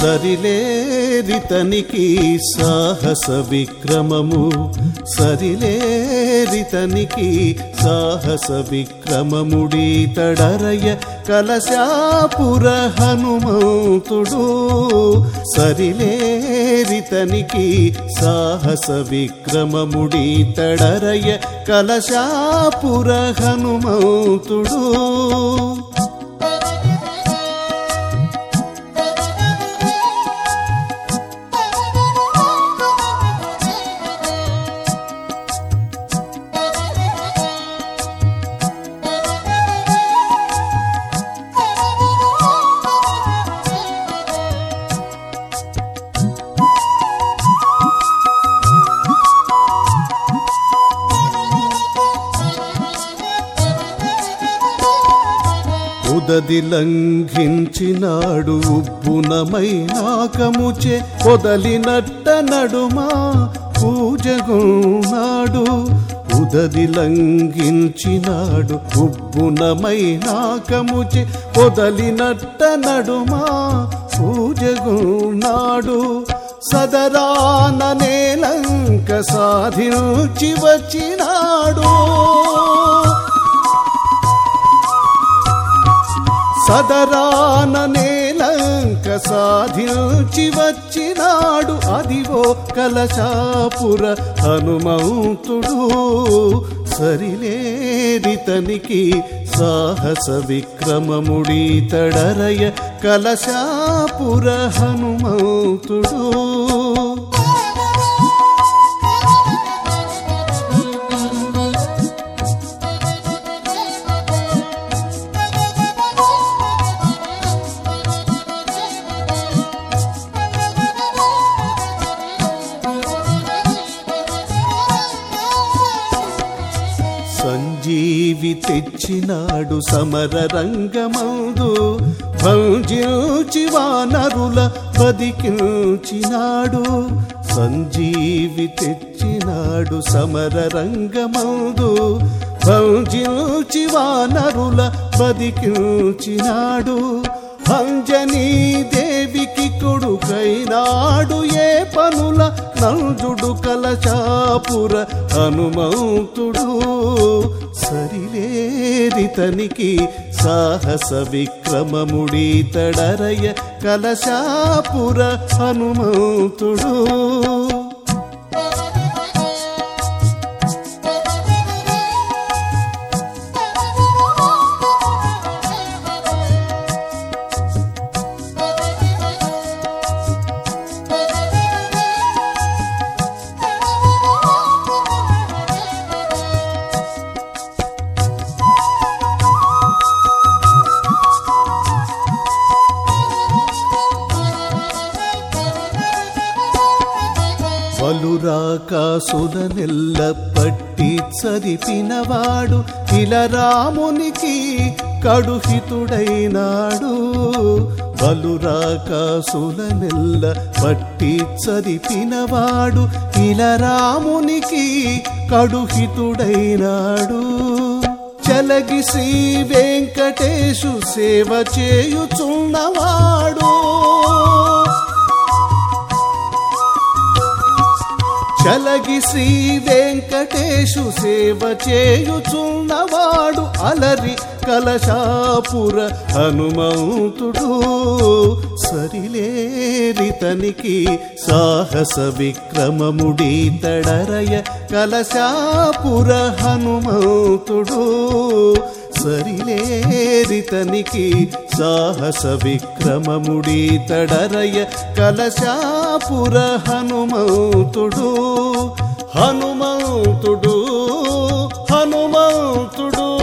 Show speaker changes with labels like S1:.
S1: సరిలేరితనికి సాహస విక్రమము సరిలేరితనికి సాహస విక్రమముడి తడరయ కలశాపుర హనుమంతుడు సరిలేరితనికి సాహస విక్రమముడి తడరయ కలశాపుర హనుమంతుడు ఉదది లంఘించినాడు ఉబ్బునమై నాకముచే పొదలినట్ట నడుమా పూజగున్నాడు ఉదది లంఘించినాడు ఉబ్బునమై నాకముచే పొదలినట్ట నడుమా పూజగున్నాడు సదరాన నేలంక సాధించి వచ్చినాడు సదరాన నేలంక సాధించి వచ్చినాడు అదివో కలశాపుర హనుమంతుడు సరిలేరితనికి సాహస విక్రమముడి తడరయ కలశాపుర హనుమంతుడు సంజీవి తెచ్చినాడు సమర రంగమందు భంజించి వానరుల బదికించినాడు సంజీవి తెచ్చినాడు సమర రంగమందు భంజించి వానరుల బదికించినాడు అంజనీ దేవికి కొడుకైనాడు ఏ పనుల నంజుడు కలచాపుర హనుమంతుడు సరిలేరితనికి సాహస విక్రమముడి తడరయ కలశాపుర హనుమంతుడు పలురాకాసుల నెల్ల పట్టి చదిపినవాడు ఇలరామునికి కడుహితుడైనాడు బలురాకాసుల నెల్ల పట్టి చదిపినవాడు ఇలరామునికి కడుహితుడైనాడు చలగి శ్రీ వెంకటేశు సేవ చేయుచున్నవాడు చలగి శ్రీ వెంకటేశు సేవ చేయుచున్నవాడు అలరి కలశాపుర హనుమంతుడు సరిలేరితనికి సాహస విక్రమముడి తడరయ కలశాపుర హనుమంతుడు సరిలేరితనికి సాహస విక్రమముడి తడరయ కలశాపుర హనుమంతుడు హనుమంతుడు హనుమంతుడు